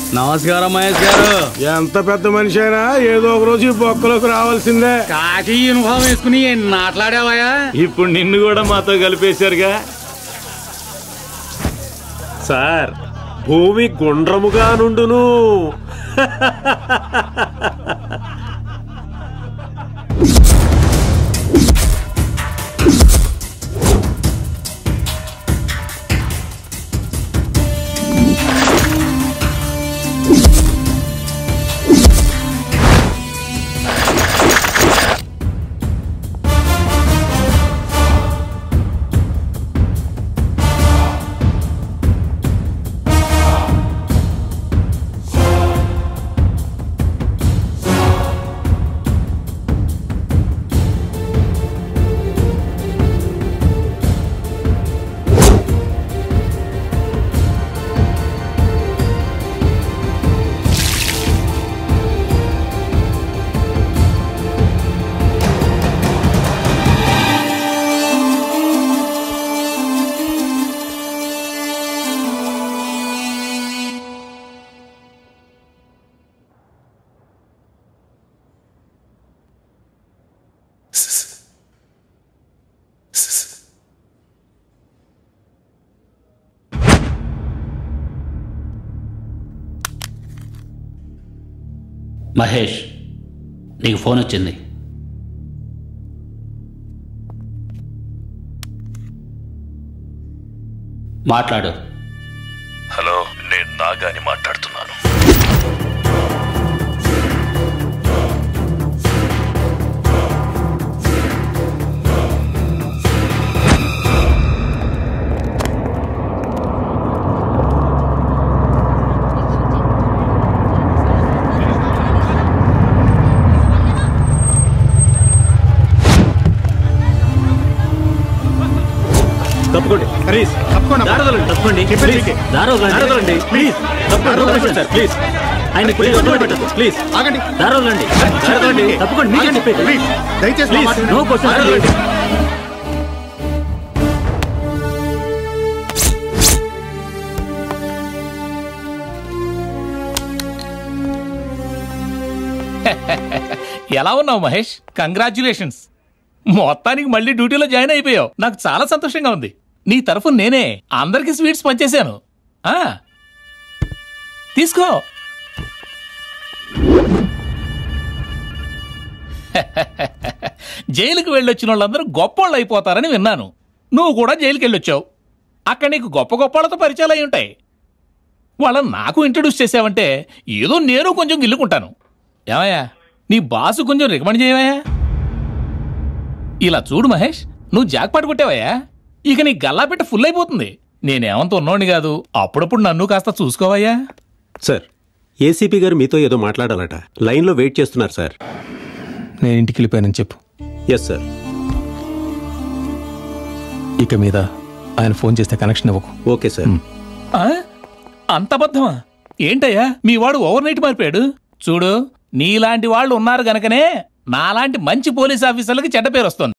నమస్కారం మహేష్ గారు ఎంత పెద్ద మనిషి అయినా ఏదో ఒక రోజు ఈ బొక్కలోకి రావాల్సిందే కాకి యూనిఫామ్ వేసుకుని మాట్లాడావయా ఇప్పుడు నిన్ను కూడా మాతో కలిపేశారుగా సార్ భూమి గుండ్రముగా నుండును మహేష్ నీకు ఫోన్ వచ్చింది మాట్లాడు హలో నేను నాగాని మాట్లాడుతున్నాను తప్పకోండి ప్లీజ్ దారదలండి తప్పకోండి ప్లీజ్ దారదలండి ప్లీజ్ తప్పకోండి సార్ ప్లీజ్ ఆయన ప్లీజ్ వదిలిపెట్టద్దు ప్లీజ్ ఆగండి దారదలండి దారదలండి తప్పకోండి మీకే చెప్పేది ప్లీజ్ దయచేసి నా ప్లీజ్ మాట నో వినండి. క్వశ్చన్ ఎలా ఉన్నావు మహేష్ కంగ్రాచులేషన్స్ మొత్తానికి మళ్ళీ డ్యూటీలో జాయిన్ అయిపోయావు నాకు చాలా సంతోషంగా ఉంది నీ తరఫున నేనే అందరికి స్వీట్స్ పంచేశాను ఆ, తీసుకో జైలుకి వెళ్ళొచ్చిన వాళ్ళందరూ గొప్పోళ్ళు అయిపోతారని విన్నాను నువ్వు కూడా జైలుకి వెళ్ళొచ్చావు అక్కడ నీకు గొప్ప గొప్ప వాళ్ళతో పరిచయాలు అయి ఉంటాయి వాళ్ళని నాకు ఇంట్రడ్యూస్ చేసావంటే ఏదో నేను కొంచెం గిల్లుకుంటాను ఏమయ్యా నీ బాసు కొంచెం రికమెండ్ చేయవయ్యా ఇలా చూడు మహేష్ నువ్వు జాక్పాట్ కొట్టావయ్యా ఇక నీ గల్లాపెట్ట ఫుల్ అయిపోతుంది నేనేమంత ఉన్నోడిని కాదు అప్పుడప్పుడు నన్ను కాస్త చూసుకోవయ్యా సార్ ఏసీపీ గారు మీతో ఏదో మాట్లాడాలట లైన్లో వెయిట్ చేస్తున్నారు సార్ నేను ఇంటికి వెళ్ళిపోయానని చెప్పు ఎస్ సార్ ఇక మీద ఆయన ఫోన్ చేస్తే కనెక్షన్ ఇవ్వకు ఓకే సార్ ఆ? అంత అబద్ధమా ఏంటయ్యా మీ వాడు ఓవర్ నైట్ మారిపోయాడు చూడు నీలాంటి వాళ్ళు ఉన్నారు గనకనే నాలాంటి మంచి పోలీస్ ఆఫీసర్లకి చెడ్డ పేరు వస్తుంది